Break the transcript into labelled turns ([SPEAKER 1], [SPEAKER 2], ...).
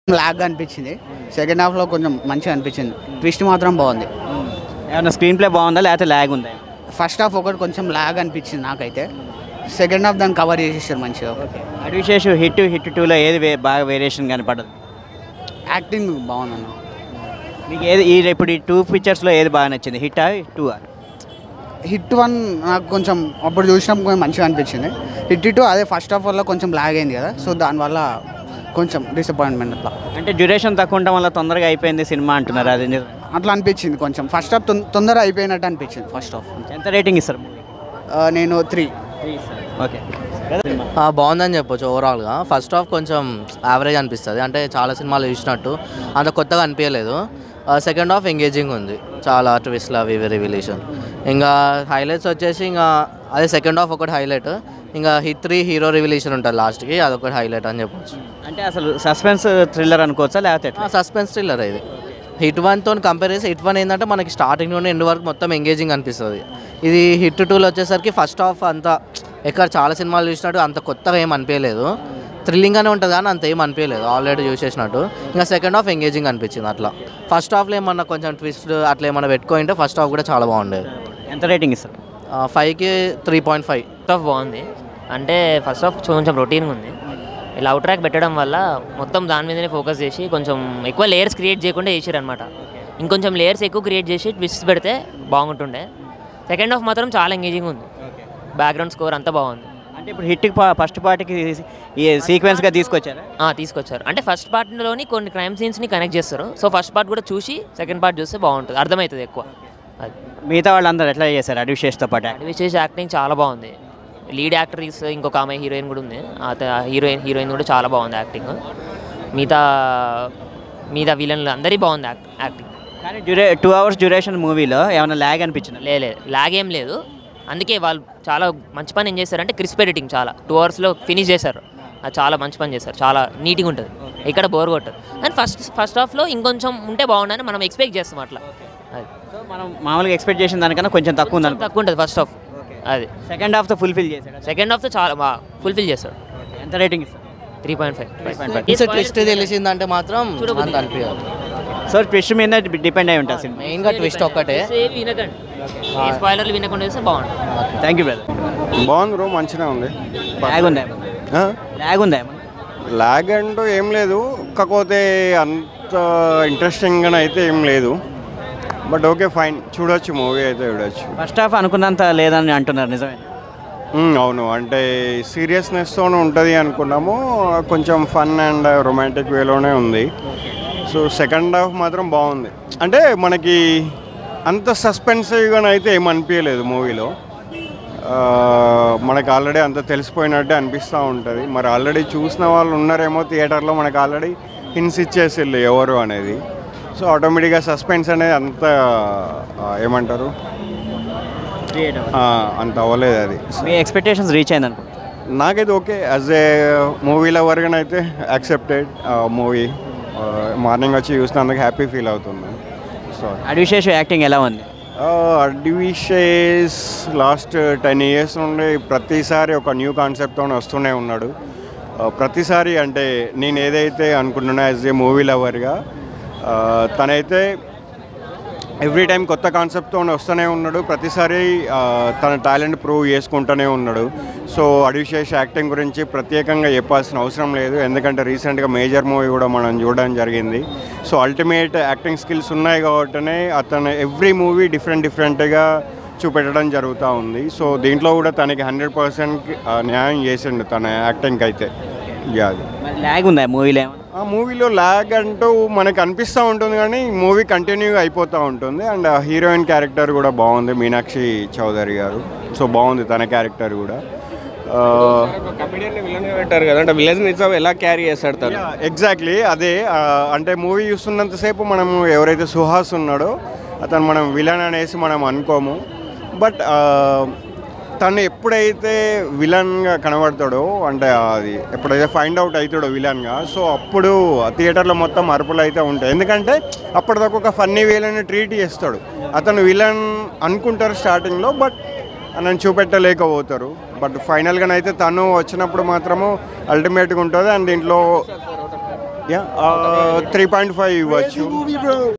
[SPEAKER 1] Log అనిపించింది second హాఫ్లో కొంచెం మంచిగా అనిపించింది ట్విస్ట్ మాత్రం బాగుంది
[SPEAKER 2] ఏమన్నా స్క్రీన్ ప్లే బాగుందా లేకపోతే ల్యాగ్ ఉందా
[SPEAKER 1] ఫస్ట్ హాఫ్ ఒకటి కొంచెం లాగ్ అనిపించింది నాకైతే సెకండ్ హాఫ్ దాన్ని కవర్ చేసేసారు మంచిగా
[SPEAKER 2] అడివిశేష్ హిట్ హిట్ టూలో ఏది వే- బాగా వేరియేషన్ కనపడదు
[SPEAKER 1] యాక్టింగ్ బాగుందన్న
[SPEAKER 2] మీకు ఏది ఈ ఇప్పుడు ఈ టూ పిక్చర్స్లో ఏది బాగా నచ్చింది హిట్ టూ
[SPEAKER 1] హిట్ వన్ నాకు కొంచెం అప్పుడు చూసినప్పుడు కొంచెం మంచిగా అనిపించింది హిట్ టూ అదే ఫస్ట్ హాఫ్ వల్ల కొంచెం లాగ్ అయింది కదా సో దానివల్ల కొంచెం డిసప్పాయింట్మెంట్ అట్లా
[SPEAKER 2] అంటే డ్యూరేషన్ తక్కువ ఉండడం వల్ల తొందరగా అయిపోయింది సినిమా అంటున్నారు అది నిజం.
[SPEAKER 1] అట్లా అనిపించింది కొంచెం ఫస్ట్ హాఫ్ తొందర అయిపోయినట్టు అనిపించింది ఫస్ట్ హాఫ్
[SPEAKER 2] ఎంత రేటింగ్ ఇస్తారు
[SPEAKER 1] నేను త్రీ
[SPEAKER 2] ఓకే
[SPEAKER 3] ఆ, బాగుందని చెప్పొచ్చు ఓవరాల్గా ఫస్ట్ హాఫ్ కొంచెం యావరేజ్ అనిపిస్తుంది అంటే చాలా సినిమాలు చూసినట్టు అంత కొత్తగా అనిపించలేదు సెకండ్ హాఫ్ ఎంగేజింగ్ ఉంది చాలా ట్విస్ట్లు అవి ఇవి రివిలేషన్ ఇంకా హైలైట్స్ వచ్చేసి ఇంకా అదే సెకండ్ హాఫ్ ఒకటి హైలైట్ ఇంకా హిట్ త్రీ హీరో రివిలేషన్ ఉంటుంది లాస్ట్కి అదొకటి హైలైట్ అని చెప్పొచ్చు
[SPEAKER 2] అంటే అసలు సస్పెన్స్ థ్రిల్లర్ అనుకోవచ్చా లేకపోతే ఎట్లా?
[SPEAKER 3] సస్పెన్స్ థ్రిల్లర్ ఇది హిట్ వన్తో కంపేర్ చేసి హిట్ వన్ ఏంటంటే మనకి స్టార్టింగ్ నుండి ఎండ్ వరకు మొత్తం ఎంగేజింగ్ అనిపిస్తుంది ఇది హిట్ టూలో వచ్చేసరికి ఫస్ట్ హాఫ్ అంత ఎక్కడ చాలా సినిమాలు చూసినట్టు అంత కొత్తగా ఏం అనిపించలేదు థ్రిల్లింగ్గానే ఉంటుంది కానీ అంత ఏం అనిపించలేదు ఆల్రెడీ చూసేసినట్టు ఇంకా సెకండ్ హాఫ్ ఎంగేజింగ్ అనిపించింది అట్లా ఫస్ట్ హాఫ్లో ఏమన్నా కొంచెం ట్విస్ట్ అట్లా ఏమన్నా పెట్టుకుంటే ఫస్ట్ హాఫ్ కూడా చాలా బాగుండేది
[SPEAKER 2] ఎంత రేటింగ్ ఇస్తారు
[SPEAKER 3] ఫైవ్కి three point five
[SPEAKER 4] first half బాగుంది అంటే ఫస్ట్ హాఫ్ కొంచెం రొటీన్గా ఉంది లవ్ ట్రాక్ పెట్టడం వల్ల మొత్తం దాని మీదనే ఫోకస్ చేసి కొంచెం ఎక్కువ లేయర్స్ క్రియేట్ చేయకుండా చేసారు అనమాట ఇంకొంచెం లేయర్స్ ఎక్కువ క్రియేట్ చేసి ట్విస్ట్ పెడితే బాగుంటుండే సెకండ్ హాఫ్ మాత్రం చాలా ఎంగేజింగ్ ఉంది బ్యాక్గ్రౌండ్ స్కోర్ అంతా బాగుంది
[SPEAKER 2] అంటే ఇప్పుడు హిట్ ఫస్ట్ పార్ట్కి ఈ సీక్వెన్స్గా తీసుకొచ్చారా
[SPEAKER 4] ఆ, తీసుకొచ్చారు అంటే ఫస్ట్ పార్ట్లోని కొన్ని క్రైమ్ సీన్స్ని కనెక్ట్ చేస్తారు సో ఫస్ట్ పార్ట్ కూడా చూసి సెకండ్ పార్ట్ చూస్తే బాగుంటుంది అర్థమవుతుంది ఎక్కువ అది
[SPEAKER 2] మిగతా వాళ్ళందరూ ఎట్లా చేశారు అడివిశేష్తో పాటు యాక్ట్
[SPEAKER 4] విశేష్ యాక్టింగ్ చాలా బాగుంది లీడ్ యాక్ట్రెస్ ఇంకొక ఆమె హీరోయిన్ కూడా ఉంది హీరోయిన్ హీరోయిన్ కూడా చాలా బాగుంది యాక్టింగ్ మిగతా మిగతా విలన్లు అందరి బాగుంది యాక్ట్ యాక్టింగ్
[SPEAKER 2] కానీ డ్యూరే టూ అవర్స్ డ్యూరేషన్ మూవీలో ఏమైనా ల్యాగ్ అనిపించింది
[SPEAKER 4] లే లేదు లాగ్ ఏం లేదు అందుకే వాళ్ళు చాలా మంచి పని ఏం చేశారంటే క్రిస్ప్ ఎడిటింగ్ చాలా టూ అవర్స్లో ఫినిష్ చేశారు అది చాలా మంచి పని చేశారు చాలా నీట్గా ఉంటుంది ఇక్కడ బోర్ కొట్టదు అండ్ ఫస్ట్ ఫస్ట్ హాఫ్లో ఇంకొంచెం ఉంటే బాగుండని మనం ఎక్స్పెక్ట్ చేస్తాం అట్లా అది
[SPEAKER 2] సో మనం మామూలుగా ఎక్స్పెక్ట్ చేసిన దానికన్నా కొంచెం తక్కువ ఉంది అనుకో
[SPEAKER 4] తక్కువ ఉంటుంది ఫస్ట్ హాఫ్ అది
[SPEAKER 2] సెకండ్ హాఫ్తో ఫుల్ఫిల్ చేశాడు
[SPEAKER 4] సెకండ్ హాఫ్తో చాలా ఫుల్ఫిల్ చేస్తాడు
[SPEAKER 2] ఎంత రేటింగ్ ఇస్తారు
[SPEAKER 4] త్రీ పాయింట్ ఫైవ్
[SPEAKER 3] ట్విస్ట్ తెలిసిందంటే మాత్రం అంత అనిపించదు
[SPEAKER 2] సో ట్విస్ట్ మీద డిపెండ్ అయి ఉంటుంది సినిమా
[SPEAKER 3] మెయిన్గా ట్విస్ట్ ఒక్కటే
[SPEAKER 4] వినకండి స్పాయిలర్లు వినకుండా వేస్తే బాగుంటుంది
[SPEAKER 2] థ్యాంక్ యూ బ్రదర్
[SPEAKER 5] బాగుంది బ్రో మంచిగా ఉంది
[SPEAKER 2] ల్యాగ్ ఉందా ల్యాగ్ ఉందా
[SPEAKER 5] లాగ్ అంటూ ఏం లేదు కాకపోతే అంత ఇంట్రెస్టింగ్గా అయితే ఏం లేదు బట్ ఓకే ఫైన్ చూడొచ్చు మూవీ అయితే చూడొచ్చు
[SPEAKER 2] ఫస్ట్ హాఫ్ అనుకున్నంత లేదని అంటున్నారు నిజమే
[SPEAKER 5] మ్మ్, అవును అంటే సీరియస్నెస్తో ఉంటుంది అనుకున్నాము కొంచెం ఫన్ అండ్ రొమాంటిక్ వేలోనే ఉంది సో సెకండ్ హాఫ్ మాత్రం బాగుంది అంటే మనకి అంత సస్పెన్సివ్గా అయితే ఏం అనిపించలేదు మూవీలో ఆ, మనకు ఆల్రెడీ అంత తెలిసిపోయినట్టే అనిపిస్తూ ఉంటుంది మరి ఆల్రెడీ చూసిన వాళ్ళు ఉన్నారేమో థియేటర్లో మనకు ఆల్రెడీ హిన్స్ ఇచ్చేసిళ్ళు ఎవరు అనేది సో ఆటోమేటిక్గా సస్పెన్స్ అనేది అంత ఆ, ఏమంటారు ఆ, అంత అవ్వలేదు అది
[SPEAKER 2] మీ ఎక్స్పెక్టేషన్స్ రీచ్ అయింది అనుకో
[SPEAKER 5] నాకైతే ఓకే యాజ్ ఏ మూవీ లవర్గా అయితే యాక్సెప్టెడ్ మూవీ మార్నింగ్ వచ్చి చూసినందుకు హ్యాపీ ఫీల్ అవుతుంది సో
[SPEAKER 2] అడివిశేష్ యాక్టింగ్ ఎలా ఉంది
[SPEAKER 5] అడ్విషేస్ లాస్ట్ టెన్ ఇయర్స్ నుండి ప్రతిసారి ఒక న్యూ కాన్సెప్ట్తో వస్తూనే ఉన్నాడు ఆ, ప్రతిసారి అంటే నేను ఏదైతే అనుకుంటున్నా యాజ్ ఏ మూవీ లవర్గా తనైతే ఎవ్రీ టైం కొత్త కాన్సెప్ట్తో వస్తూనే ఉన్నాడు ప్రతిసారి ఆ, తన టాలెంట్ ప్రూవ్ చేసుకుంటూనే ఉన్నాడు సో అడివిశేష్ యాక్టింగ్ గురించి ప్రత్యేకంగా చెప్పాల్సిన అవసరం లేదు ఎందుకంటే రీసెంట్గా మేజర్ మూవీ కూడా మనం చూడడం జరిగింది సో అల్టిమేట్ యాక్టింగ్ స్కిల్స్ ఉన్నాయి కాబట్టినే అతను ఎవ్రీ మూవీ డిఫరెంట్ డిఫరెంట్గా చూపెట్టడం జరుగుతూ ఉంది సో దీంట్లో కూడా తనకి హండ్రెడ్ పర్సెంట్ న్యాయం చేసిండు తన యాక్టింగ్కి అయితే యా అది
[SPEAKER 2] మరి ల్యాగ్ ఉందా మూవీలో ఏమన్నా
[SPEAKER 5] ఆ మూవీలో ల్యాగ్ అంటూ మనకు అనిపిస్తూ ఉంటుంది కానీ మూవీ కంటిన్యూగా అయిపోతూ ఉంటుంది అండ్ హీరోయిన్ క్యారెక్టర్ కూడా బాగుంది మీనాక్షి చౌదరి గారు సో బాగుంది తన క్యారెక్టర్ కూడా
[SPEAKER 6] కమెడియన్ విలన్ పెట్టారు కదా అంటే విలేజ్ నిజం ఎలా క్యారీ చేస్తాడు తను
[SPEAKER 5] ఎగ్జాక్ట్లీ అదే ఆ, అంటే మూవీ చూస్తున్నంతసేపు మనం ఎవరైతే సుహాస్ ఉన్నాడో అతను మనం విలన్ అనేసి మనం అనుకోము బట్ తను ఎప్పుడైతే విలన్గా కనబడతాడో అంటే అది ఎప్పుడైతే ఫైండ్ అవుట్ అవుతాడో విలన్గా సో అప్పుడు థియేటర్లో మొత్తం అరుపులు అయితే ఉంటాయి ఎందుకంటే అప్పటిదాకా ఒక ఫన్నీ వేలని ట్రీట్ చేస్తాడు అతను విలన్ అనుకుంటారు స్టార్టింగ్లో బట్ నన్ను చూపెట్టలేకపోతారు బట్ ఫైనల్గానైతే తను వచ్చినప్పుడు మాత్రము అల్టిమేట్గా ఉంటుంది అండ్ దీంట్లో యా త్రీ పాయింట్ ఫైవ్ ఇవ్వచ్చు